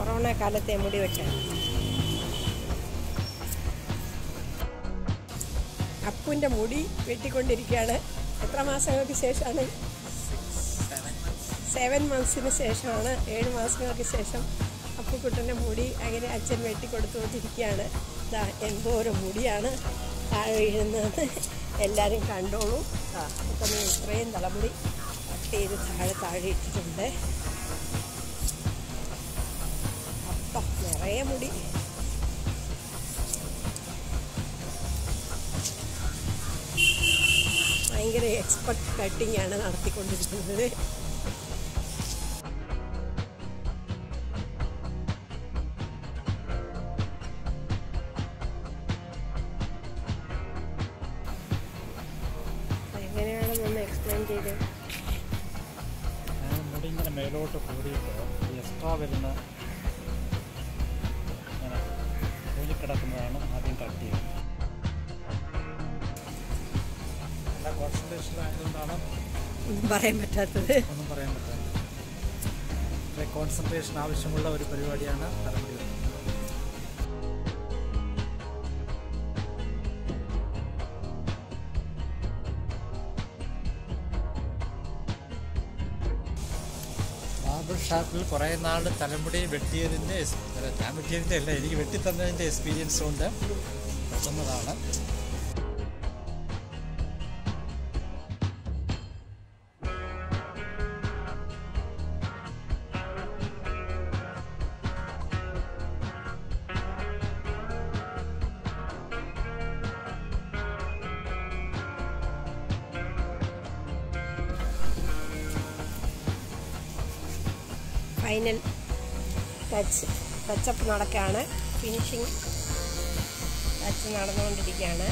Corona കാലത്തെ മുടി വെട്ടാൻ അപ്പുവിൻ്റെ മുടി വെട്ടിക്കൊണ്ടിരിക്കുകയാണ് എത്ര മാസങ്ങൾക്ക് ശേഷമാണ് സെവൻ മന്ത്സിന് ശേഷമാണ് ഏഴ് മാസങ്ങൾക്ക് ശേഷം അപ്പുക്കുട്ടൻ്റെ മുടി അങ്ങനെ അച്ഛൻ വെട്ടിക്കൊടുത്തുകൊണ്ടിരിക്കുകയാണ് ഇതാ എന്തോരം മുടിയാണ് താഴെ വീഴുന്നത് എല്ലാവരും കണ്ടോളൂ ആ അപ്പം ഇത്രയും തലമുടി കട്ട് ചെയ്ത് താഴെ താഴെ ഇട്ടിട്ടുണ്ട് അപ്പം നിറയെ മുടി ഭയങ്കര എക്സ്പെർട്ട് കട്ടിംഗ് ആണ് നടത്തിക്കൊണ്ടിരിക്കുന്നത് എങ്ങനെയാണെന്നൊന്ന് എക്സ്പ്ലെയിൻ ചെയ്ത് ഞാൻ മുടി ഇങ്ങനെ മേലോട്ട് കൂടിയിട്ട് എക്സ്ട്രാ വരുന്ന ഇങ്ങനെ കൂലിക്കിടക്കുന്നതാണ് ആദ്യം കട്ട് ചെയ്യുന്നത് നല്ല കോൺസെൻട്രേഷനായതുകൊണ്ടാണ് ഒന്നും പറയാൻ പറ്റാത്തത് ഒന്നും പറയാൻ പറ്റാത്തത് വളരെ കോൺസെൻട്രേഷൻ ആവശ്യമുള്ള ഒരു പരിപാടിയാണ് തലമുടി വെട്ടുന്നത്. ബാർബർ ഷാപ്പിൽ കുറേ നാൾ തലമുടി വെട്ടിയതിൻ്റെ എസ്- അല്ല, ഞാൻ വെട്ടിയതിൻ്റെ അല്ല എനിക്ക് വെട്ടിത്തന്നതിൻ്റെ എക്സ്പീരിയൻസ് കൊണ്ട് വെട്ടുന്നതാണ് ഫൈനൽ ടച്ച് ടച്ചപ്പ് നടക്കുകയാണ് ഫിനിഷിങ് ടച്ച് നടന്നുകൊണ്ടിരിക്കുകയാണ്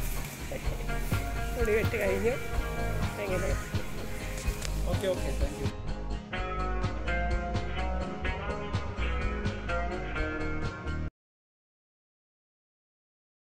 മുടി വെട്ട് കഴിഞ്ഞു എങ്ങനെ ഓക്കെ ഓക്കെ താങ്ക് യു